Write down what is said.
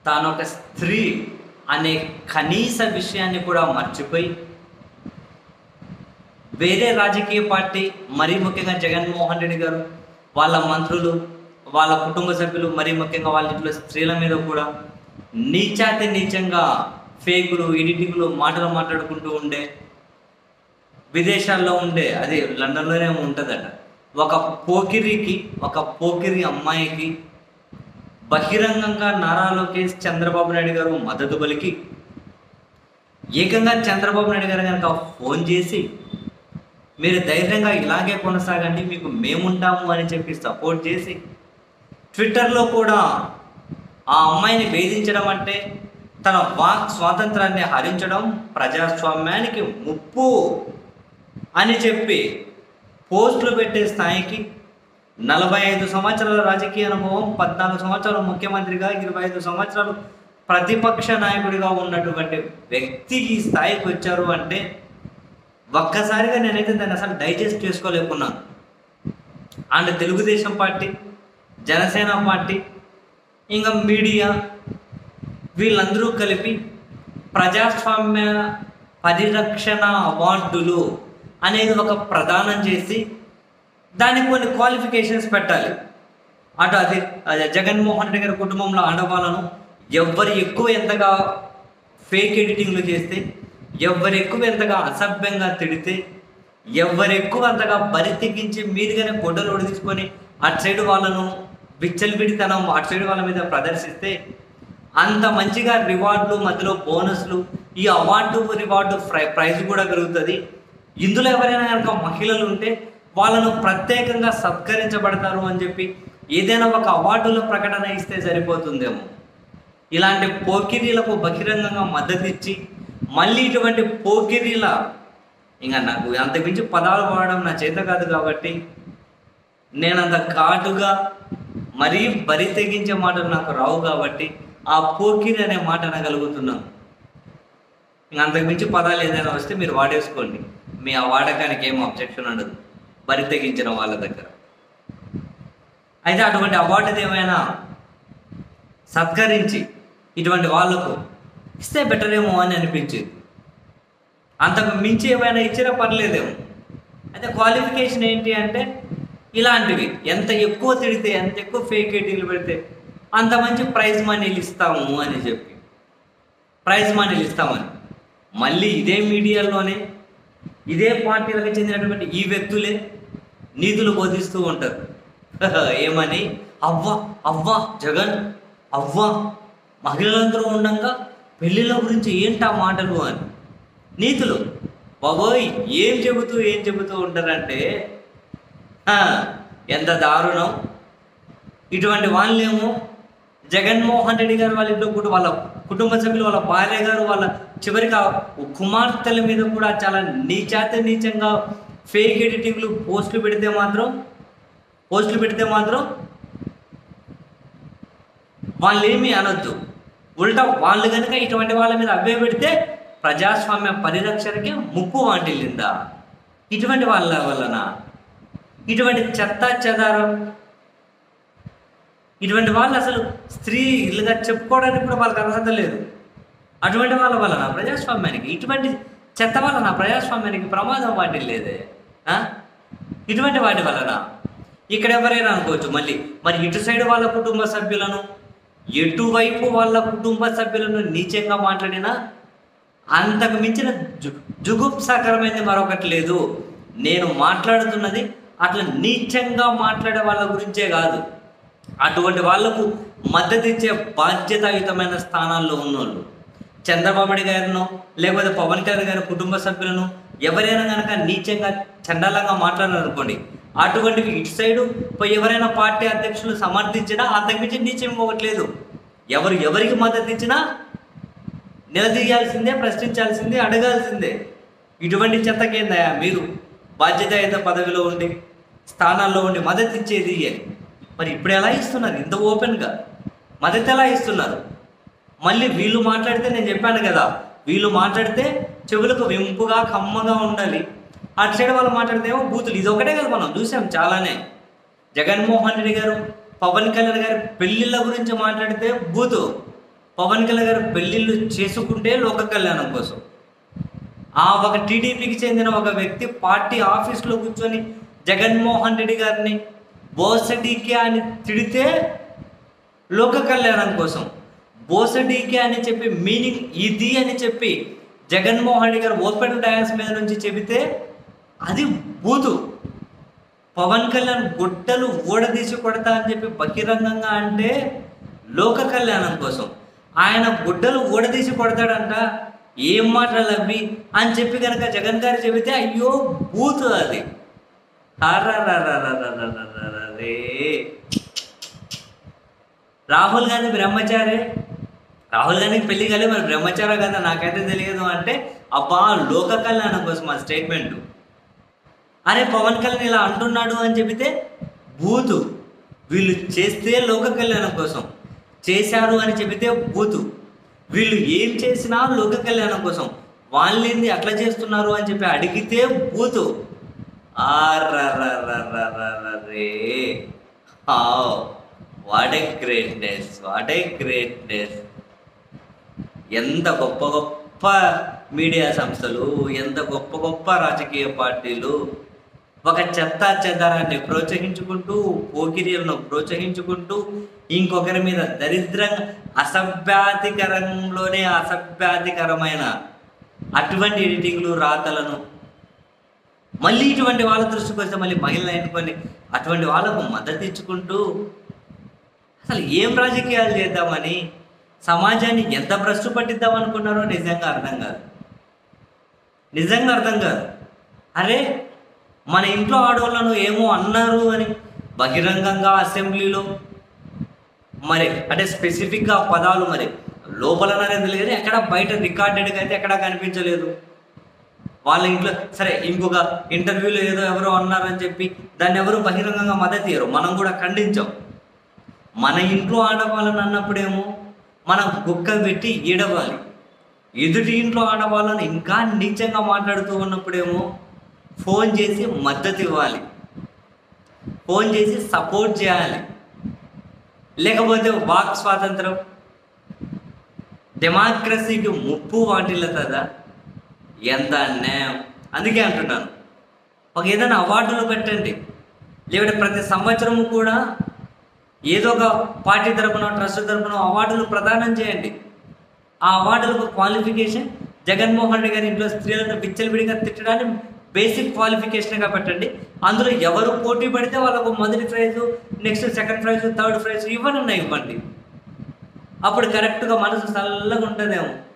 తాను ఒక స్త్రీ అనే కనీస విషయాన్ని కూడా మర్చిపోయి వేరే రాజకీయ పార్టీ మరీ ముఖ్యంగా జగన్మోహన్ రెడ్డి గారు వాళ్ళ మంత్రులు వాళ్ళ కుటుంబ సభ్యులు మరీ ముఖ్యంగా వాళ్ళ ఇంట్లో స్త్రీల మీద కూడా నీచాతి నీచంగా ఫేకులు ఎడిటింగ్లు మాటలు మాట్లాడుకుంటూ ఉండే విదేశాల్లో ఉండే అది లండన్లోనే ఉంటుందట ఒక పోకిరికి ఒక పోకిరి అమ్మాయికి బహిరంగంగా నారా లోకేష్ చంద్రబాబు నాయుడు గారు మద్దతు పలికి ఏకంగా చంద్రబాబు నాయుడు గారు కనుక ఫోన్ చేసి మీరు ధైర్యంగా ఇలాగే కొనసాగండి మీకు మేముంటాము అని చెప్పి సపోర్ట్ చేసి ట్విట్టర్లో కూడా ఆ అమ్మాయిని వేధించడం అంటే తన వాక్ స్వాతంత్రాన్ని హరించడం ప్రజాస్వామ్యానికి ముప్పు అని చెప్పి పోస్టులు పెట్టే స్థాయికి నలభై ఐదు సంవత్సరాల రాజకీయ అనుభవం పద్నాలుగు సంవత్సరాలు ముఖ్యమంత్రిగా ఇరవై ఐదు సంవత్సరాలు ప్రతిపక్ష నాయకుడిగా ఉన్నటువంటి వ్యక్తి ఈ స్థాయికి వచ్చారు అంటే ఒక్కసారిగా నేనైతే దాన్ని అసలు డైజెస్ట్ చేసుకోలేకున్నాను and Telugu Desam party Janasena party ఇంకా మీడియా వీళ్ళందరూ కలిపి ప్రజాస్వామ్య పరిరక్షణ అవార్డులు అనేది ఒక ప్రదానం చేసి దానికి కొన్ని క్వాలిఫికేషన్స్ పెట్టాలి అటు అది అది జగన్మోహన్ రెడ్డి గారి కుటుంబంలో ఆడవాళ్ళను ఎవ్వరు ఎక్కువ ఎంతగా ఫేక్ ఎడిటింగ్లు చేస్తే ఎవరు ఎక్కువ ఎంతగా అసభ్యంగా తిడితే ఎవరు ఎక్కువ అంతగా బరి తెగించి మీదుగానే గొడ్డలు తీసుకొని అటు సైడ్ వాళ్ళను విచ్చలవిడితనం అటు సైడ్ వాళ్ళ మీద ప్రదర్శిస్తే అంత మంచిగా రివార్డులు మధ్యలో బోనస్లు ఈ అవార్డు రివార్డు ప్రై ప్రైజ్ కూడా కలుగుతుంది ఇందులో ఎవరైనా కనుక మహిళలు ఉంటే వాళ్ళను ప్రత్యేకంగా సత్కరించబడతారు అని చెప్పి ఏదైనా ఒక అవార్డుల ప్రకటన ఇస్తే సరిపోతుందేమో ఇలాంటి పోకిరీలకు బహిరంగంగా మద్దతు ఇచ్చి మళ్ళీ ఇటువంటి పోకిరీల ఇంకా నాకు అంతకుమించి పదాలు వాడడం నా చేత కాదు కాబట్టి నేను అంత ఘాటుగా మరీ బరి తెగించే మాటలు నాకు రావు కాబట్టి ఆ పోకిరి అనే మాట అనగలుగుతున్నాను ఇంక అంతకుమించి పదాలు ఏదైనా వస్తే మీరు వాడేసుకోండి మీ ఆ వాడకానికి ఏం అబ్జెక్షన్ ఉండదు బరి తెగించిన వాళ్ళ దగ్గర అయితే అటువంటి అవార్డుది ఏమైనా సత్కరించి ఇటువంటి వాళ్ళకు ఇస్తే బెటర్ ఏమో అని అనిపించింది అంతకు మించి ఏమైనా ఇచ్చినా పర్లేదేమో అయితే క్వాలిఫికేషన్ ఏంటి అంటే ఇలాంటివి ఎంత ఎక్కువ తిడితే ఎంత ఎక్కువ ఫేక్ ఐటీలు పెడితే అంత మంచి ప్రైజ్ మనీలు ఇస్తాము అని చెప్పి ప్రైజ్ మనీలు ఇస్తామని మళ్ళీ ఇదే మీడియాలోనే ఇదే పార్టీలకు చెందినటువంటి ఈ వ్యక్తులే నీతులు బోధిస్తూ ఉంటారు ఏమని అవ్వ అవ్వ జగన్ అవ్వ మహిళలందరూ ఉండగా పెళ్ళిళ్ళ గురించి ఏంటా మాటలు అని నీతులు బాబోయ్ ఏం చెబుతూ ఏం చెబుతూ ఉంటారంటే ఆ, ఎంత దారుణం ఇటువంటి వాళ్ళేమో జగన్మోహన్ రెడ్డి గారు వాళ్ళ ఇంట్లో కూడా వాళ్ళ కుటుంబ సభ్యులు వాళ్ళ భార్య గారు వాళ్ళ చివరికి ఆ కుమార్తెల మీద కూడా చాలా నీచాత నీచంగా ఫేక్ ఎడిటింగ్లు పోస్టులు పెడితే మాత్రం పోస్టులు పెడితే మాత్రం వాళ్ళు ఏమీ అనొద్దు ఉల్టా వాళ్ళు కనుక ఇటువంటి వాళ్ళ మీద అవే పెడితే ప్రజాస్వామ్య పరిరక్షణకి ముప్పు వాటిల్లిందా ఇటువంటి వాళ్ళ వలన ఇటువంటి చెత్త చెదారం ఇటువంటి వాళ్ళు అసలు స్త్రీ ఇల్లుగా చెప్పుకోవడానికి కూడా వాళ్ళకి అర్హత లేదు అటువంటి వాళ్ళ వలన ప్రజాస్వామ్యానికి ఇటువంటి చెత్త వలన ప్రజాస్వామ్యానికి ప్రమాదం వాటిల్లేదే ఆ? ఇటువంటి వాటి వలన ఇక్కడ ఎవరైనా అనుకోవచ్చు మళ్ళీ మరి ఇటు సైడ్ వాళ్ళ కుటుంబ సభ్యులను ఎటువైపు వాళ్ళ కుటుంబ సభ్యులను నీచంగా మాట్లాడినా అంతకు మించిన జు జుగుప్సాకరమైనది మరొకటి లేదు నేను మాట్లాడుతున్నది అట్లా నీచంగా మాట్లాడే వాళ్ళ గురించే కాదు అటువంటి వాళ్లకు మద్దతు ఇచ్చే బాధ్యతాయుతమైన స్థానాల్లో ఉన్నోళ్ళు చంద్రబాబు నాయుడు గారిను లేకపోతే పవన్ కళ్యాణ్ గారి కుటుంబ సభ్యులను ఎవరైనా కనుక నీచంగా చండాలంగా మాట్లాడారనుకోండి అటువంటివి ఇటు సైడు పోయి ఎవరైనా పార్టీ అధ్యక్షులు సమర్థించినా అంతకుమించి నీచం ఇవ్వట్లేదు ఎవరు ఎవరికి మద్దతు ఇచ్చినా నిలదీయాల్సిందే ప్రశ్నించాల్సిందే అడగాల్సిందే ఇటువంటి చెత్తకేందయా మీరు బాధ్యతాయుత పదవిలో ఉండి స్థానాల్లో ఉండి మద్దతు ఇచ్చేది అని మరి ఇప్పుడు ఎలా ఇస్తున్నారు ఇంత ఓపెన్గా మద్దతు ఎలా ఇస్తున్నారు మళ్ళీ వీళ్ళు మాట్లాడితే నేను చెప్పాను కదా వీళ్ళు మాట్లాడితే చెవులకు వెంపుగా కమ్మగా ఉండాలి అటు సైడ్ వాళ్ళు మాట్లాడితే ఏమో బూతులు ఇది ఒకటే కదా మనం చూసాం చాలానే జగన్మోహన్ రెడ్డి గారు పవన్ కళ్యాణ్ గారి పెళ్ళిళ్ళ గురించి మాట్లాడితే బూతు పవన్ కళ్యాణ్ గారు పెళ్ళిళ్ళు చేసుకుంటే లోక కళ్యాణం కోసం ఆ ఒక టీడీపీకి చెందిన ఒక వ్యక్తి పార్టీ ఆఫీస్లో కూర్చొని జగన్మోహన్ రెడ్డి గారిని బోసడీకే అని తిడితే లోక కళ్యాణం కోసం బోసడీకే అని చెప్పి మీనింగ్ ఇది అని చెప్పి జగన్మోహన్ రెడ్డి గారు ఓపెన్ డయాస్ మీద నుంచి చెబితే అది బూతు పవన్ కళ్యాణ్ గుడ్డలు ఊడదీసి కొడతా అని చెప్పి బహిరంగంగా అంటే లోక కళ్యాణం కోసం ఆయన గుడ్డలు ఊడదీసి కొడతాడంట ఏం మాటలు అవి అని చెప్పి కనుక జగన్ గారు చెబితే అయ్యో బూతు అది అర్రర్రర్రర్రర్రర్రర్రర్రర్రే. రాహుల్ గాంధీ బ్రహ్మచారి రాహుల్ గాంధీకి పెళ్లి కాలే మరి బ్రహ్మచారి కదా నాకైతే తెలియదు అంటే అబ్బా లోక కళ్యాణం కోసం ఆ స్టేట్మెంట్ అరే పవన్ కళ్యాణ్ ఇలా అంటున్నాడు అని చెబితే బూతు వీళ్ళు చేస్తే లోక కళ్యాణం కోసం చేశారు అని చెబితే బూతు వీళ్ళు ఏం చేసినా లోక కళ్యాణం కోసం వాళ్ళేంది అట్లా చేస్తున్నారు అని చెప్పి అడిగితే బూతు ఆర్రర్రర్రర్రర్రర్రే. Have what a greatness what a greatness ఎంత గొప్ప గొప్ప మీడియా సంస్థలు ఎంత గొప్ప గొప్ప రాజకీయ పార్టీలు ఒక చెత్త చెదారాన్ని ప్రోత్సహించుకుంటూ పోకిరియలను ప్రోత్సహించుకుంటూ ఇంకొకరి మీద దరిద్రంగా అసభ్యాతికరంలోనే అసభ్యాతికరమైన అటువంటి ఎడిటింగ్లు రాతలను మళ్ళీ ఇటువంటి వాళ్ళ దృష్టికి వస్తే మళ్ళీ మహిళలు ఎన్నుకొని అటువంటి వాళ్ళకు మద్దతు ఇచ్చుకుంటూ అసలు ఏం రాజకీయాలు చేద్దామని సమాజాన్ని ఎంత భ్రష్టు పట్టిద్దాం అనుకున్నారో నిజంగా అర్థం కాదు నిజంగా అర్థం కాదు అరే మన ఇంట్లో ఆడవాళ్ళను ఏమో అన్నారు అని బహిరంగంగా అసెంబ్లీలో మరి అంటే స్పెసిఫిక్గా పదాలు మరి లోపల అన్నారని తెలియదు ఎక్కడ బయట రికార్డెడ్గా అయితే ఎక్కడా కనిపించలేదు వాళ్ళ ఇంట్లో సరే ఇంకొక ఇంటర్వ్యూలో ఏదో ఎవరో అన్నారని చెప్పి దాన్ని ఎవరు బహిరంగంగా మద్దతు ఇయ్యరు మనం కూడా ఖండించాం మన ఇంట్లో ఆడవాళ్ళని అన్నప్పుడేమో మనం కుక్క పెట్టి ఈడవాలి ఎదుటి ఇంట్లో ఆడవాళ్ళని ఇంకా నీచంగా మాట్లాడుతూ ఉన్నప్పుడేమో ఫోన్ చేసి మద్దతు ఇవ్వాలి ఫోన్ చేసి సపోర్ట్ చేయాలి లేకపోతే వాక్ స్వాతంత్రం డెమోక్రసీకి ముప్పు వాటిల్లుతుందా ఎంత అన్యాయం అందుకే అంటున్నాను ఒక ఏదైనా అవార్డులు పెట్టండి లేకపోతే ప్రతి సంవత్సరము కూడా ఏదో ఒక పార్టీ తరపున ట్రస్ట్ తరపున అవార్డులు ప్రదానం చేయండి ఆ అవార్డులకు క్వాలిఫికేషన్ జగన్మోహన్ రెడ్డి గారి ఇంట్లో స్త్రీలను విచ్చలవిడిగా తిట్టడానికి బేసిక్ క్వాలిఫికేషన్గా పెట్టండి అందులో ఎవరు పోటీ పడితే వాళ్ళకు మొదటి prize next second prize third prize ఇవ్వనన్నా ఇవ్వండి అప్పుడు కరెక్ట్గా మనసు చల్లగా ఉంటుందేమో